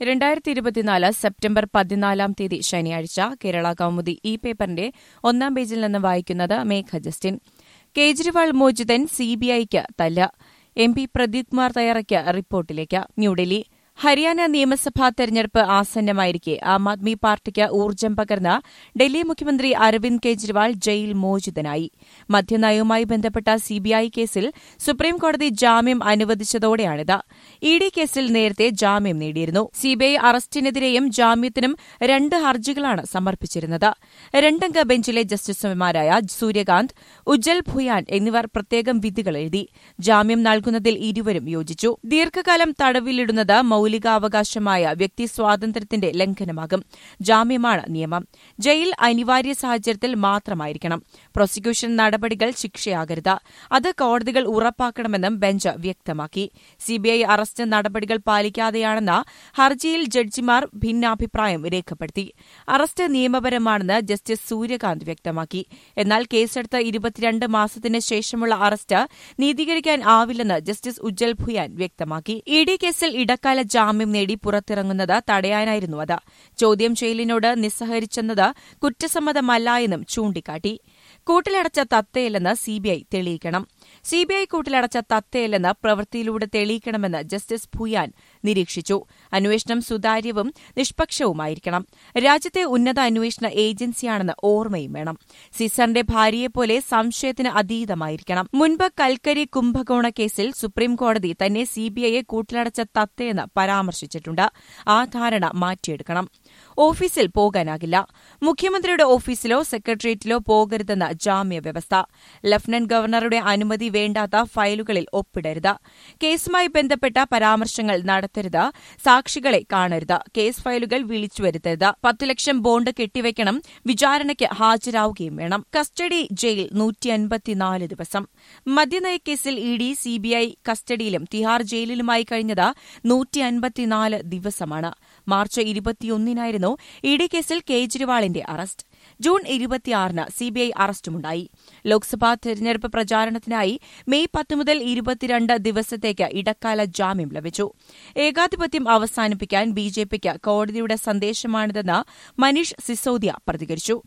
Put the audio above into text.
രണ്ടായിരത്തി ഇരുപത്തിനാല് സെപ്റ്റംബർ പതിനാലാം തീയതി ശനിയാഴ്ച കേരള കൗമുദി ഈ പേപ്പറിന്റെ ഒന്നാം പേജിൽ നിന്ന് വായിക്കുന്നത് മേഘ ജസ്റ്റിൻ കേജ്രിവാൾ മോചിതൻ സിബിഐക്ക് തല്ല എം പി പ്രദീപ് കുമാർ തയ്യാറാക്കിയ റിപ്പോർട്ടിലേക്ക് ന്യൂഡൽഹി ഹരിയാന നിയമസഭാ തെരഞ്ഞെടുപ്പ് ആസന്നമായിരിക്കെ ആം ആദ്മി പാർട്ടിക്ക് ഊർജ്ജം പകർന്ന ഡൽഹി മുഖ്യമന്ത്രി അരവിന്ദ് കെജ്രിവാൾ ജയിൽ മോചിതനായി മദ്യനയവുമായി ബന്ധപ്പെട്ട സിബിഐ കേസിൽ സുപ്രീംകോടതി ജാമ്യം അനുവദിച്ചതോടെയാണിത് ഇ ഡി കേസിൽ നേരത്തെ ജാമ്യം നേടിയിരുന്നു സിബിഐ അറസ്റ്റിനെതിരെയും ജാമ്യത്തിനും രണ്ട് ഹർജികളാണ് സമർപ്പിച്ചിരുന്നത് രണ്ടംഗ ബെഞ്ചിലെ ജസ്റ്റിസുമാരായ സൂര്യകാന്ത് ഉജ്ജൽ ഭുയാൻ എന്നിവർ പ്രത്യേകം വിധികൾ എഴുതി ജാമ്യം നൽകുന്നതിൽ ഇരുവരും യോജിച്ചു ദീർഘകാലം തടവിലിടുന്നത് മൌലികാവകാശമായ വ്യക്തി സ്വാതന്ത്ര്യത്തിന്റെ ലംഘനമാകും ജാമ്യമാണ് നിയമം ജയിൽ അനിവാര്യ സാഹചര്യത്തിൽ മാത്രമായിരിക്കണം പ്രോസിക്യൂഷൻ നടപടികൾ ശിക്ഷയാകരുത് അത് കോടതികൾ ഉറപ്പാക്കണമെന്നും ബെഞ്ച് വ്യക്തമാക്കി സിബിഐ അറസ്റ്റ് നടപടികൾ പാലിക്കാതെയാണെന്ന ഹർജിയിൽ ജഡ്ജിമാർ ഭിന്നാഭിപ്രായം രേഖപ്പെടുത്തി അറസ്റ്റ് നിയമപരമാണെന്ന് ജസ്റ്റിസ് സൂര്യകാന്ത് വ്യക്തമാക്കി എന്നാൽ കേസെടുത്ത് ഇരുപത്തിരണ്ട് മാസത്തിന് ശേഷമുള്ള അറസ്റ്റ് നീതീകരിക്കാൻ ആവില്ലെന്ന് ജസ്റ്റിസ് ഉജ്ജൽ ഭുയാൻ വ്യക്തമാക്കി ഇ ഡി കേസിൽ ഇടക്കാല ജാമ്യം നേടി പുറത്തിറങ്ങുന്നത് തടയാനായിരുന്നു അത് ചോദ്യം ചെയ്യലിനോട് നിസ്സഹരിച്ചെന്നത് കുറ്റസമ്മതമല്ല എന്നും ചൂണ്ടിക്കാട്ടി കൂട്ടിലടച്ച തത്തയല്ലെന്ന് സിബിഐ തെളിയിക്കണം സിബിഐ കൂട്ടിലടച്ച തത്തയല്ലെന്ന് പ്രവൃത്തിയിലൂടെ തെളിയിക്കണമെന്ന് ജസ്റ്റിസ് ഭുയാൻ നിരീക്ഷിച്ചു അന്വേഷണം സുതാര്യവും നിഷ്പക്ഷവുമായിരിക്കണം രാജ്യത്തെ ഉന്നത അന്വേഷണ ഏജൻസിയാണെന്ന് ഓർമ്മയും വേണം സീസറിന്റെ ഭാര്യയെപ്പോലെ സംശയത്തിന് അതീതമായിരിക്കണം മുൻപ് കൽക്കരി കുംഭകോണ കേസിൽ സുപ്രീംകോടതി തന്നെ സിബിഐയെ കൂട്ടിലടച്ച തത്തയെന്ന് പരാമർശിച്ചിട്ടുണ്ട് ആ ധാരണ മാറ്റിയെടുക്കണം ഓഫീസിൽ പോകാനാകില്ല മുഖ്യമന്ത്രിയുടെ ഓഫീസിലോ സെക്രട്ടേറിയറ്റിലോ പോകരുതെന്ന് ജാമ്യ വ്യവസ്ഥ ലഫ്റ്റനന്റ് ഗവർണറുടെ അനുമതി വേണ്ടാത്ത ഫയലുകളിൽ ഒപ്പിടരുത് കേസുമായി ബന്ധപ്പെട്ട പരാമർശങ്ങൾ നടത്തരുത് സാക്ഷികളെ കാണരുത് കേസ് ഫയലുകൾ വിളിച്ചു വരുത്തരുത് പത്തു ലക്ഷം ബോണ്ട് കെട്ടിവെക്കണം വിചാരണയ്ക്ക് ഹാജരാവുകയും വേണം കസ്റ്റഡി ജയിൽ നൂറ്റി അൻപത്തിനാല് ദിവസം മദ്യനയക്കേസിൽ ഇ ഡി സിബിഐ കസ്റ്റഡിയിലും തിഹാർ ജയിലിലുമായി കഴിഞ്ഞത് നൂറ്റി അൻപത്തിനാല് ദിവസമാണ് മാർച്ച് ഇരുപത്തിയൊന്നിനായിരുന്നു ഇ ഡി കേസിൽ കേജ്രിവാളിന്റെ അറസ്റ്റ് ജൂൺ ഇരുപത്തിയാറിന് സിബിഐ അറസ്റ്റുമുണ്ടായി ലോക്സഭാ തെരഞ്ഞെടുപ്പ് പ്രചാരണത്തിനായി മെയ് പത്ത് മുതൽ ഇരുപത്തിരണ്ട് ദിവസത്തേക്ക് ഇടക്കാല ജാമ്യം ലഭിച്ചു ഏകാധിപത്യം അവസാനിപ്പിക്കാൻ ബിജെപിക്ക് കോടതിയുടെ സന്ദേശമാണിതെന്ന് മനീഷ് സിസോദിയ പ്രതികരിച്ചു